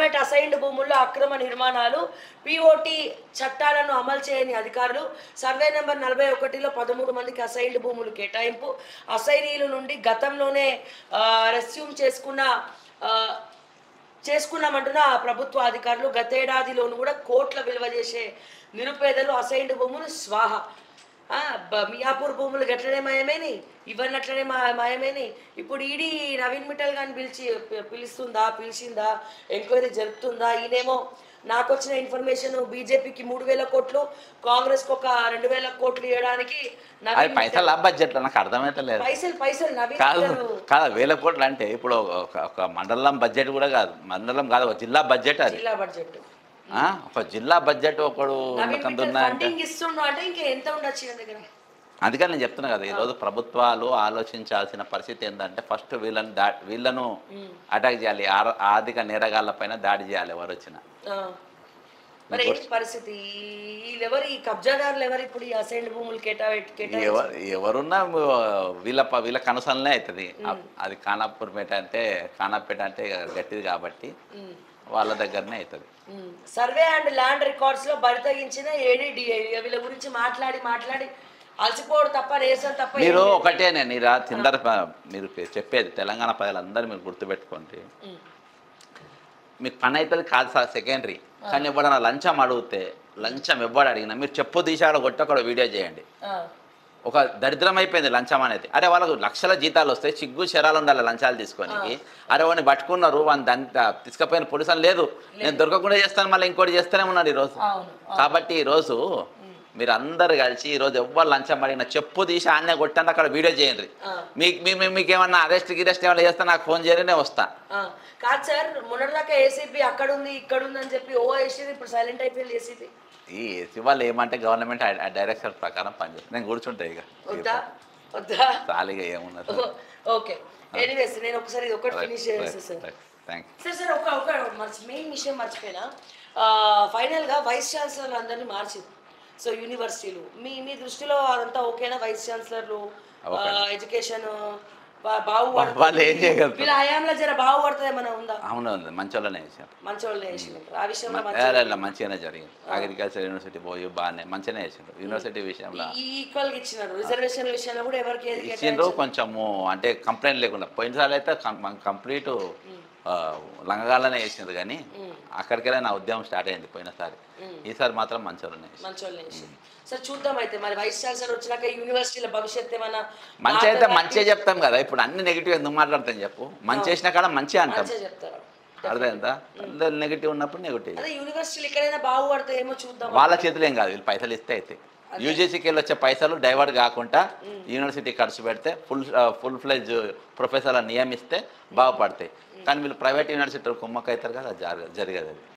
Government assigned భూముల్లో అక్రమ నిర్మాణాలు పిఓటి చట్టాలను అమలు చేయని అధికారులు సర్వే నెంబర్ నలభై ఒకటిలో పదమూడు మందికి అసైన్డ్ భూములు కేటాయింపు అసైనీయుల నుండి గతంలోనే రెస్యూమ్ చేసుకున్న ఆ, చేసుకున్నామంటున్న ఆ ప్రభుత్వ అధికారులు గతేడాదిలోను కూడా కోట్ల విలువ చేసే నిరుపేదలు అసైన్డ్ భూములు స్వాహ ఆ, బ- మియాపూర్ భూములు గట్లనే మాయమేని ఇవన్నీ అట్లనే మా మాయమేని ఇప్పుడు ఈడీ నవీన్ మిట్టల్ గాని పిలిచి పి- పిలుస్తుందా పిలిచిందా ఎంక్వైరీ జరుపుతుందా ఈయనేమో నాకు వచ్చిన ఇన్ఫర్మేషన్ బీజేపీకి మూడు వేల కోట్లు కాంగ్రెస్కి ఒక రెండు వేల కోట్లు ఇవ్వడానికి అది నవీన్ పైసలు ఆ బడ్జెట్లో నాకు అర్థమైతలేదు పైసలు పైసలు నవీన్ కాదు మిట్టల్ కాదు వేల కోట్లు అంటే ఇప్పుడు ఒక ఒక మండలం బడ్జెట్ కూడా కాదు మండలం కాదు ఒక జిల్లా బడ్జెట్ అది జిల్లా బడ్జెట్ ఆ, ఒక జిల్లా బడ్జెట్ ఒకడు నవీన్ కొంత మిట్టల్ ఉన్నాయంటే ఫండింగ్ ఇస్తుండు అంటే ఇంకా ఎంత ఉండొచ్చు ఈయన దగ్గర అందుకని నేను చెప్తున్నా కదా ఈరోజు ప్రభుత్వాలు ఆలోచించాల్సిన పరిస్థితి ఏంటంటే ఫస్ట్ వీళ్ళని దా వీళ్ళను అటాక్ చేయాలి ఆర- ఆర్థిక నేరగాళ్ళ పైన దాడి చేయాలి ఎవరు వచ్చినా ఆ. మరి ఏంటి పరిస్థితి వీళ్ళెవరు ఈ కబ్జాదారులు ఎవరు ఇప్పుడు ఈ అసైన్డ్ భూములు కేటా కేటా ఎవరు ఎవరున్నా వీళ్ళ ప- వీళ్ళ కనుసలనే అవుతుంది అది ఖానాపూర్పేట అంటే ఖానాపేట అంటే గట్టిది కాబట్టి వాళ్ళ దగ్గరనే అవుతుంది సర్వే అండ్ ల్యాండ్ రికార్డ్స్ లో బరితగించిన ఏడీడీఐ వీళ్ళ గురించి మాట్లాడి మాట్లాడి అలసిపోవడం తప్ప నేసం తప్ప మీరు ఏమీ లేదు. ఒకటే నేను మీరు తిందర మీరు చెప్పేది తెలంగాణ ప్రజలందరూ మీరు గుర్తుపెట్టుకోండి ఉమ్. మీకు పని అవుతుంది కాదు సార్ సెకండరీ కానీ ఎప్పుడైనా లంచం అడిగితే లంచం ఎవ్వడు అడిగినా మీరు చెప్పు తీసాడు కొట్టి అక్కడ వీడియో చేయండి ఆ. ఒక దరిద్రం అయిపోయింది లంచం అనేది అరే వాళ్ళకు లక్షల జీతాలు వస్తాయి సిగ్గు శరాలు ఉండాలి లంచాలు తీసుకోనికి అరే వాడిని పట్టుకున్నారు వాడిని దాన్ని తీసుకుపోయిన పొడిసం లేదు నేను దొరకకుండా చేస్తాను మళ్ళీ ఇంకోటి చేస్తూనే ఉన్నాడు ఈరోజు అవును కాబట్టి ఈరోజు మీరు అందరు కలిసి ఈరోజు ఎవ్వరు లంచం అడిగినా చెప్పు తీసి ఆన్నే కొట్టండి అక్కడ వీడియో చేయండి ఆ. మీకు మీ- మీ- మీకు ఏమన్నా అరెస్ట్ గిరెస్ట్ ఏమైనా చేస్తే నాకు ఫోన్ చేయరు నేను వస్తా ఆ. కాదు సార్ మొన్నటిదాకా ఏసీపీ అక్కడ ఉంది ఇక్కడ ఉంది అని చెప్పి ఓ వేసేది ఇప్పుడు సైలెంట్ అయిపోయింది ఏసీపీ ఈ ఏసీ వాళ్ళు ఏమంటే గవర్నమెంట్ డైరెక్షన్ ప్రకారం పనిచేస్తుంది నేను కూర్చుంటా ఇక వద్దా వద్దా ఖాళీగా ఏమున్నది ఓకే ఎనీవేస్ నేను ఒకసారి ఇది ఒకటి ఫినిష్ చేస్తాను సార్ థ్యాంక్ సార్ సార్ ఒక ఒక మర్చి మెయిన్ విషయం మర్చిపోయినా ఫైనల్గా వైస్ ఛాన్సలర్ అందరినీ మార్చింది సో యూనివర్సిటీలు మీ మీ దృష్టిలో అదంతా ఓకేనా వైస్ ఛాన్సలర్లు ఎడ్యుకేషన్ బాగుపడుతుంది వాళ్ళు ఏం చేయగలుగుతారు? వీళ్ళ హయాంలో జర బాగుపడుతుంది ఏమైనా ఉందా అవును ఉంది మంచోళ్ళనే చేశారు మంచోళ్ళు చేసినారు ఆ విషయంలో మ- మంచి ఏ, లే, మంచిగానే జరిగింది అగ్రికల్చర్ యూనివర్సిటీ పోయి బాగానే మంచిగానే చేసిండ్రు యూనివర్సిటీ విషయంలో ఈక్వల్గా ఇచ్చినారు రిజర్వేషన్ విషయంలో కూడా ఎవరికి ఏది ఇచ్చిండ్రు కొంచెము అంటే కంప్లైంట్ లేకుండా పోయినసారి అయితే కంప్లీట్ లంగగాలనే చేసిండ్రు కానీ అక్కడికెళ్ళే నా ఉద్యమం స్టార్ట్ అయింది పోయినసారి ఈసారి మాత్రం మంచోళ్ళనే చేసిండ్రు. మంచోళ్ళు చేసి సార్ చూద్దాం అయితే మరి వైస్ ఛాన్సలర్ వచ్చినాక యూనివర్సిటీల భవిష్యత్ ఏమైనా మంచి అయితే మారుతుందా? మంచిగా చెప్తాం కదా ఇప్పుడు అన్ని నెగిటివ్ ఎందుకు మాట్లాడతాం చెప్పు మంచి చేసిన కాడ మంచిగా అంటాం మంచిగా చెప్తారు అర్థమైందా నెగిటివ్ ఉన్నప్పుడు నెగిటివ్ అదే యూనివర్సిటీలు ఎక్కడైనా బాగుపడతాయేమో చూద్దాం వాళ్ళ చేతులు ఏం కాదు వీళ్ళు పైసలు ఇస్తే అయితే యూజీసీకి వెళ్ళి వచ్చే పైసలు డైవర్ట్ కాకుండా యూనివర్సిటీ ఖర్చు పెడితే ఫుల్ ఫుల్ ఫ్లెజ్ ప్రొఫెసర్లను నియమిస్తే బాగుపడతాయి కానీ వీళ్ళు ప్రైవేట్ యూనివర్సిటీ కుమ్మక్క అవుతారు కదా అది జరగ- జరగదు అది